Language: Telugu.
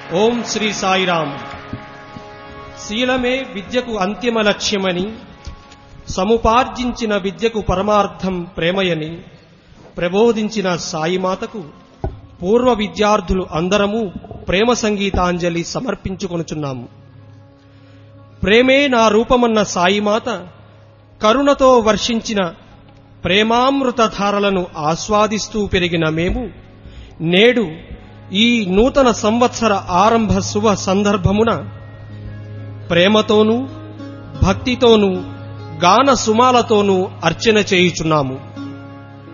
ఓం శ్రీ సాయిరాం శీలమే విద్యకు అంతిమ లక్ష్యమని సముపార్జించిన విద్యకు పరమార్థం ప్రేమయని ప్రబోధించిన సాయిమాతకు పూర్వ విద్యార్థులు అందరము ప్రేమ సంగీతాంజలి సమర్పించుకొనుచున్నాము ప్రేమే నా రూపమన్న సాయిమాత కరుణతో వర్షించిన ప్రేమామృత ధారలను ఆస్వాదిస్తూ పెరిగిన మేము నేడు ఈ నూతన సంవత్సర ఆరంభ శుభ సందర్భమున ప్రేమతోనూ భక్తితోనూ గాన సుమాలతోనూ అర్చన చేయుచున్నాము